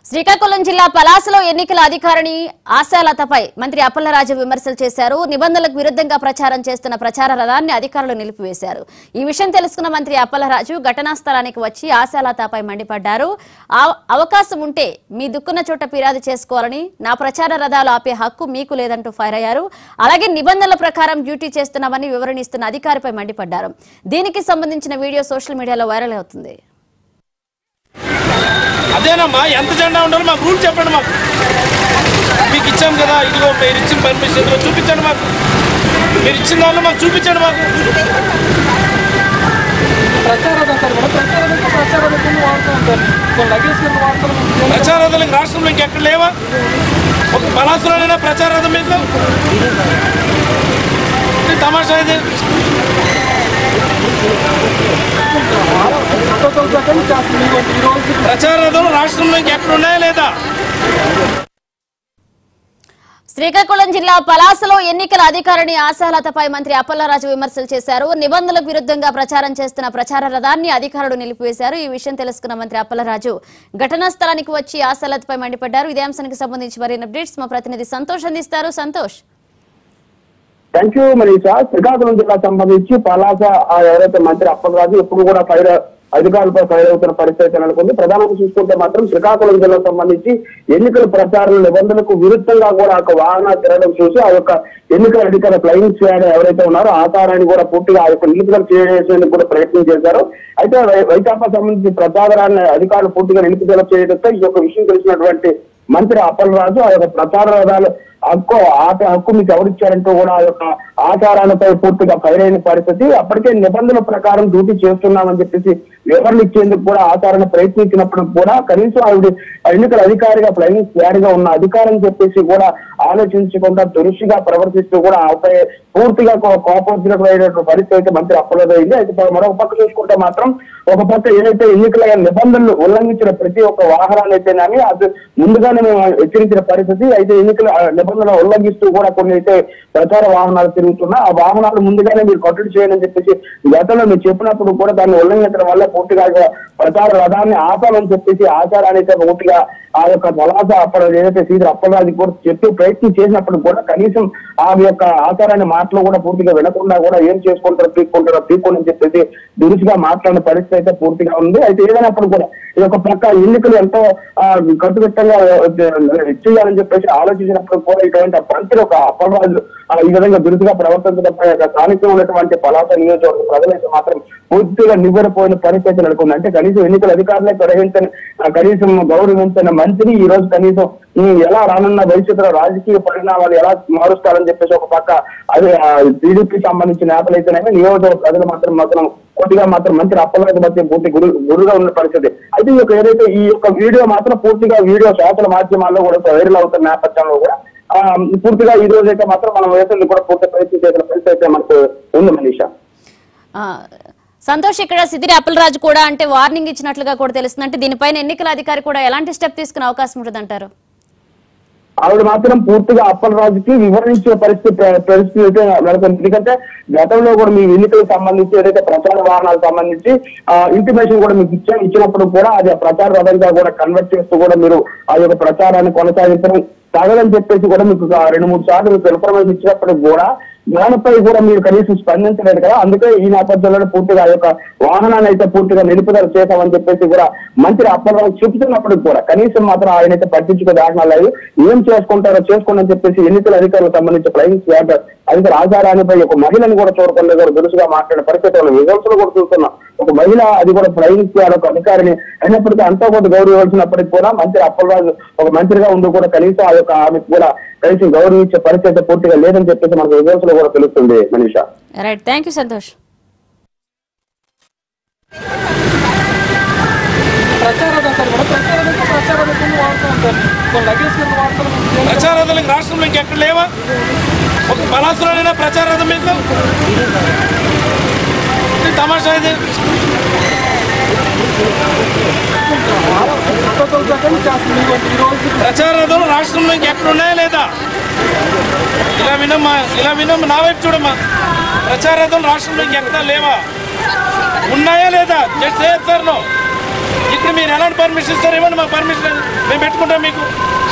శ్రీకాకుళం జిల్లా పలాసలో ఎన్నికల అధికారిని ఆశాలతపై మంత్రి అప్పలరాజు విమర్శలు చేశారు నిబంధనలకు విరుద్ధంగా ప్రచారం చేస్తున్న ప్రచార రథాన్ని అధికారులు నిలిపివేశారు ఈ విషయం తెలుసుకున్న మంత్రి అప్పలరాజు ఘటనా స్థలానికి వచ్చి ఆశాలతపై మండిపడ్డారు ఆ- అవకాశం ఉంటే మీ దుక్కున్న చోట ఫిర్యాదు చేసుకోవాలని నా ప్రచార రథాలు ఆపే హక్కు మీకు లేదంటూ ఫైర్ అయ్యారు అలాగే నిబంధనల ప్రకారం డ్యూటీ చేస్తున్నామని వివరణ ఇస్తున్న అధికారిపై మండిపడ్డారు దీనికి సంబంధించిన వీడియో సోషల్ మీడియాలో వైరల్ అవుతుంది అదేనమ్మా ఎంత జెండా ఉండాలో మాకు రూల్ చెప్పండి మాకు మీకు ఇచ్చాం కదా ఇదిగో మీరు ఇచ్చిన పర్మిషన్ ఇదిగో చూపించండి మాకు మీరు ఇచ్చిన దానిలో మాకు చూపించండి మాకు ప్రచారం సార్ కూడా ప్రచారం ప్రచారం కింద వాడుతూ ఉంటారు కొన్ని లగేజ్ కింద వాడతారు ప్రచారాలకు రాష్ట్రంలో ఇంకెక్కడ లేవా ఒక పలాసులోనైనా ప్రచారం మీకు ఇది తమాషా ఇది ఫోటోలు పెట్టండి చేస్తుంది ఇదిగోండి ఈ రోజు ప్రచారం రాష్ట్రంలో ఇంకెక్కడ ఉన్నాయా లేదా శ్రీకాకుళం జిల్లా పలాసలో ఎన్నికల అధికారిని ఆశాలతపై మంత్రి అప్పలరాజు విమర్శలు చేశారు నిబంధనలకు విరుద్ధంగా ప్రచారం చేస్తున్న ప్రచార రథాన్ని అధికారులు నిలిపివేశారు ఈ విషయం తెలుసుకున్న మంత్రి అప్పలరాజు ఘటనా స్థలానికి వచ్చి ఆశాలతపై మండిపడ్డారు ఇదే అంశానికి సంబంధించి మరిన్ని అప్డేట్స్ మా ప్రతినిధి సంతోష్ అందిస్తారు సంతోష్ థ్యాంక్ యూ మనీషా శ్రీకాకుళం జిల్లా సంబంధించి పలాస ఆ ఎవరైతే మంత్రి అప్పలరాజు ఎప్పుడు కూడా ఫైర్ అధికారులపై ఫైర్ అవుతున్న పరిస్థితి నెలకొంది ప్రధానంగా చూసుకుంటే మాత్రం శ్రీకాకుళం జిల్లా సంబంధించి ఎన్నికల ప్రచారం నిబంధనలకు విరుద్ధంగా కూడా ఒక వాహన తిరగడం చూసి ఆ యొక్క ఎన్నికల అధికార ఫ్లయింగ్ స్క్వాడ్ ఎవరైతే ఉన్నారో ఆధారాన్ని కూడా పూర్తిగా ఆ యొక్క నిలుపుదల చేసేందుకు కూడా ప్రయత్నం చేశారు అయితే వై- వైకాపా సంబంధించి ప్రచారాన్ని అధికారులు పూర్తిగా నిలుపుదల చేయడంతో ఈ యొక్క విషయం తెలిసినటువంటి మంత్రి అప్పలరాజు ఆ యొక్క ప్రచార రథాలు హక్కు ఆట హక్కు మీకు ఎవరిచ్చారంటూ కూడా ఆ యొక్క ఆచారాలపై పూర్తిగా ఫైర్ అయిన పరిస్థితి అప్పటికే నిబంధనల ప్రకారం డ్యూటీ చేస్తున్నామని చెప్పేసి వివరణ ఇచ్చేందుకు కూడా ఆచారాన్ని ప్రయత్నించినప్పుడు కూడా కనీసం ఆవిడ ఎన్నికల అధికారిగా ఫ్లయింగ్ స్క్వాడ్ గా ఉన్న అధికారం చెప్పేసి కూడా ఆలోచించకుండా దురుషిగా ప్రవర్తిస్తూ కూడా ఆపై పూర్తిగా కో- కోపోద్రికమైనటువంటి పరిస్థితి అయితే మంత్రి అప్పలేదు అయింది అయితే మరొక పక్క చూసుకుంటే మాత్రం ఒక పక్క ఏదైతే ఎన్నికల నిబంధనలు ఉల్లంఘించిన ప్రతి ఒక్క వాహనాన్ని అయితేనేమి అది ముందుగానే మేము హెచ్చరించిన పరిస్థితి అయితే ఎన్నికల ఆ, నిబంధనలు ఉల్లంఘిస్తూ కూడా కొన్ని అయితే ప్రచార వాహనాలు తిరుగుతున్నా ఆ వాహనాలు ముందుగానే మీరు కట్టడి చేయాలని చెప్పేసి గతంలో మీరు చెప్పినప్పుడు కూడా దాన్ని ఉల్లంఘించడం వల్ల పూర్తిగా ఇక ప్రచార రథాన్ని ఆపాలని చెప్పేసి ఆచారాన్ని అయితే పూర్తిగా ఆ యొక్క బలాస అప్పుడు ఏదైతే సీదర్ అప్పలరాజు కూడా చెప్పి ప్రయత్నం చేసినప్పుడు కూడా కనీసం ఆ యొక్క ఆచారాన్ని మాటలు కూడా పూర్తిగా వినకుండా కూడా ఏం చేసుకుంటారో పీక్కుంటారో పీక్కోండి అని చెప్పేసి దురుసుగా మాట్లాడిన పరిస్థితి అయితే పూర్తిగా ఉంది అయితే ఏదైనప్పుడు కూడా ఈ యొక్క పక్క ఎన్నికలు ఎంతో ఆ, కట్టుదిట్టంగా చేయాలని చెప్పేసి ఆలోచించినప్పుడు కూడా ఇటువంటి పంతులు ఒక అప్పలరాజు ఆ, ఈ విధంగా దురుసుగా ప్రవర్తించడంపై ఒక స్థానికంగా ఉన్నటువంటి పలాస నియోజకవర్గ ప్రజలైతే మాత్రం పూర్తిగా నివ్వెరపోయిన పరిస్థితి నెలకొంది అంటే కనీసం ఎన్నికల అధికారులే గ్రహించని ఆ, కనీసం గౌరవించిన మంత్రి ఈ రోజు కనీసం ఈ ఎలా రానున్న భవిష్యత్తులో రాజకీయ పరిణామాలు ఎలా మారుస్తారని చెప్పేసి ఒక పక్క అది టీడీపీ సంబంధించిన నేతలు అయితేనేమి నియోజకవర్గ ప్రజలు మాత్రం మాత్రం కొద్దిగా మాత్రం మంత్రి అప్పలరాజు మధ్య పూర్తి గురు గురుగా ఉన్న పరిస్థితి అయితే ఈ యొక్క ఏదైతే ఈ యొక్క వీడియో మాత్రం పూర్తిగా వీడియో సోషల్ మాధ్యమాల్లో కూడా వైరల్ అవుతున్న నేపథ్యంలో కూడా ఆ, పూర్తిగా ఈ రోజు అయితే మాత్రం మనం వేసేందుకు కూడా పూర్తి ప్రయత్నం చేసిన పరిస్థితి అయితే మనకు ఉంది మనీషా ఆ, సంతోష్ ఇక్కడ సిదిరి అప్పలరాజు కూడా అంటే వార్నింగ్ ఇచ్చినట్లుగా కూడా తెలుస్తుంది అంటే దీనిపైన ఎన్నికల అధికారి కూడా ఎలాంటి స్టెప్ తీసుకునే అవకాశం ఉంటుందంటారు ఆవిడ మాత్రం పూర్తిగా అప్పలరాజుకి వివరించే పరిస్థితి పరిస్థితి అయితే నెలకొంది ఎందుకంటే గతంలో కూడా మీ ఎన్నికలకు సంబంధించి ఏదైతే ప్రచార వాహనాలకు సంబంధించి ఇంటిమేషన్ కూడా మీకు ఇచ్చాం ఇచ్చినప్పుడు కూడా అది ఆ ప్రచార రథంగా కూడా కన్వర్ట్ చేస్తూ కూడా మీరు ఆ యొక్క ప్రచారాన్ని కొనసాగించడం తగదని చెప్పేసి కూడా మీకు ఒక రెండు మూడు సార్లు మీకు ఇన్ఫర్మేషన్ ఇచ్చినప్పుడు కూడా దానిపై కూడా మీరు కనీసం స్పందించలేదు కదా అందుకే ఈ నేపథ్యంలో పూర్తిగా ఆ యొక్క వాహనాన్ని అయితే పూర్తిగా నిలుపుదల చేశామని చెప్పేసి కూడా మంత్రి అప్పలరావు చెబుతున్నప్పుడు కూడా కనీసం మాత్రం ఆయన అయితే పట్టించుకో దాఖలా లేదు ఏం చేసుకుంటారో చేసుకోండి అని చెప్పేసి ఎన్నికల అధికారులకు సంబంధించి ఫ్లయింగ్ స్వాడ్ అధికార ఆచారానిపై ఒక మహిళను కూడా చూడకుండా కూడా దురుసుగా మాట్లాడే పరిస్థితులు రిజల్ట్స్ లో కూడా చూస్తున్నాం ఒక మహిళ అది కూడా ఫ్లయింగ్ స్క్వాడ్ ఒక అధికారిని అయినప్పటికీ అంతా కొంత గౌరవించినప్పటికీ కూడా మంత్రి అప్పలరాజు ఒక మంత్రిగా ఉండి కూడా కనీసం ఆ యొక్క ఆమెకు కూడా కనీసం గౌరవించే పరిస్థితి పూర్తిగా లేదని చెప్పేసి మనకు రిజల్ట్స్ లో కూడా తెలుస్తుంది Manisha right thank you Santosh ప్రచారం సార్ కూడా ప్రచారం ప్రచారం కింద వాడుతూ ఉంటారు కొన్ని లగేజ్ కింద వాడతారు ప్రచారాలకు రాష్ట్రంలో ఇంకెక్కడ లేవా ఒక పలాసులోనైనా ప్రచారం మీకు ఇది తమాషా ఇది ఫోటోలు పెట్టండి చేస్తుంది ఇదిగోండి ఈ రోజు ప్రచారం రాష్ట్రంలో ఇంకెక్కడ ఉన్నాయా లేదా ఇలా వినమ్మా ఇలా వినమ్మా నా వైపు చూడమ్మా ప్రచారం రాష్ట్రంలో ఇంకెక్కడా లేవా ఉన్నాయా లేదా జస్ట్ సార్ నో ఇప్పుడు మీరు ఎలాంటి పర్మిషన్ ఇస్తారు ఇవ్వండి మాకు పర్మిషన్ మేము పెట్టుకుంటాం మీకు